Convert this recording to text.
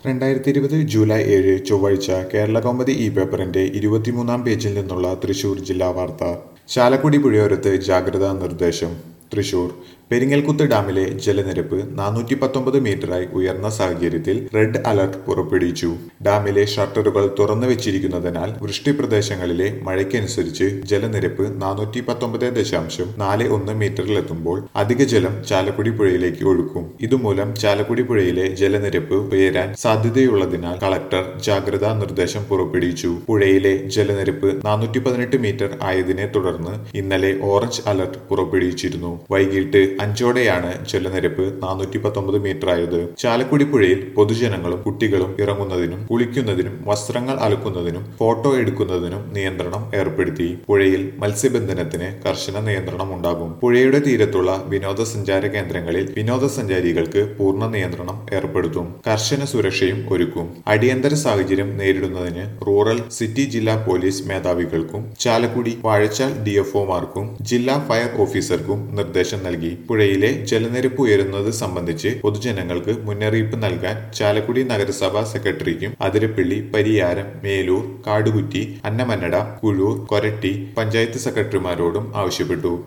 രണ്ടായിരത്തി ഇരുപത് ജൂലൈ ഏഴ് ചൊവ്വാഴ്ച കേരള കൗമുദി ഇ പേപ്പറിന്റെ ഇരുപത്തിമൂന്നാം പേജിൽ നിന്നുള്ള തൃശൂർ ജില്ലാ വാർത്ത ചാലക്കുടി പുഴയോരത്ത് ജാഗ്രതാ നിർദ്ദേശം തൃശൂർ പെരിങ്ങൽകുത്ത് ഡാമിലെ ജലനിരപ്പ് നാനൂറ്റി പത്തൊമ്പത് മീറ്ററായി ഉയർന്ന സാഹചര്യത്തിൽ റെഡ് അലർട്ട് പുറപ്പെടുവിച്ചു ഡാമിലെ ഷട്ടറുകൾ തുറന്നു വെച്ചിരിക്കുന്നതിനാൽ വൃഷ്ടി പ്രദേശങ്ങളിലെ മഴയ്ക്കനുസരിച്ച് ജലനിരപ്പ് നാനൂറ്റി പത്തൊമ്പത് ദശാംശം നാല് ഒന്ന് മീറ്ററിലെത്തുമ്പോൾ അധിക ജലം ചാലക്കുടി പുഴയിലേക്ക് ഒഴുക്കും ഇതുമൂലം ചാലക്കുടി പുഴയിലെ ജലനിരപ്പ് ഉയരാൻ സാധ്യതയുള്ളതിനാൽ കളക്ടർ ജാഗ്രതാ നിർദ്ദേശം പുറപ്പെടുവിച്ചു പുഴയിലെ ജലനിരപ്പ് നാനൂറ്റി പതിനെട്ട് മീറ്റർ ആയതിനെ തുടർന്ന് ഇന്നലെ ഓറഞ്ച് അലർട്ട് പുറപ്പെടുവിച്ചിരുന്നു വൈകിട്ട് അഞ്ചോടെയാണ് ജലനിരപ്പ് നാനൂറ്റി പത്തൊമ്പത് മീറ്റർ ആയത് ചാലക്കുടി പുഴയിൽ പൊതുജനങ്ങളും കുട്ടികളും ഇറങ്ങുന്നതിനും കുളിക്കുന്നതിനും വസ്ത്രങ്ങൾ അലക്കുന്നതിനും ഫോട്ടോ എടുക്കുന്നതിനും നിയന്ത്രണം ഏർപ്പെടുത്തി പുഴയിൽ മത്സ്യബന്ധനത്തിന് കർശന നിയന്ത്രണം ഉണ്ടാകും പുഴയുടെ തീരത്തുള്ള വിനോദസഞ്ചാര കേന്ദ്രങ്ങളിൽ വിനോദസഞ്ചാരികൾക്ക് പൂർണ്ണ നിയന്ത്രണം ഏർപ്പെടുത്തും കർശന സുരക്ഷയും ഒരുക്കും അടിയന്തര സാഹചര്യം നേരിടുന്നതിന് റൂറൽ സിറ്റി ജില്ലാ പോലീസ് മേധാവികൾക്കും ചാലക്കുടി വാഴച്ചാൽ ഡിഎഫ്ഒമാർക്കും ജില്ലാ ഫയർ ഓഫീസർക്കും നിർദ്ദേശം നൽകി പുഴയിലെ ജലനിരപ്പ് ഉയരുന്നത് സംബന്ധിച്ച് പൊതുജനങ്ങൾക്ക് മുന്നറിയിപ്പ് നൽകാൻ ചാലക്കുടി നഗരസഭാ സെക്രട്ടറിക്കും അതിരപ്പള്ളി പരിയാരം മേലൂർ കാടുകുറ്റി അന്നമന്നട കുഴൂർ കൊരട്ടി പഞ്ചായത്ത് സെക്രട്ടറിമാരോടും ആവശ്യപ്പെട്ടു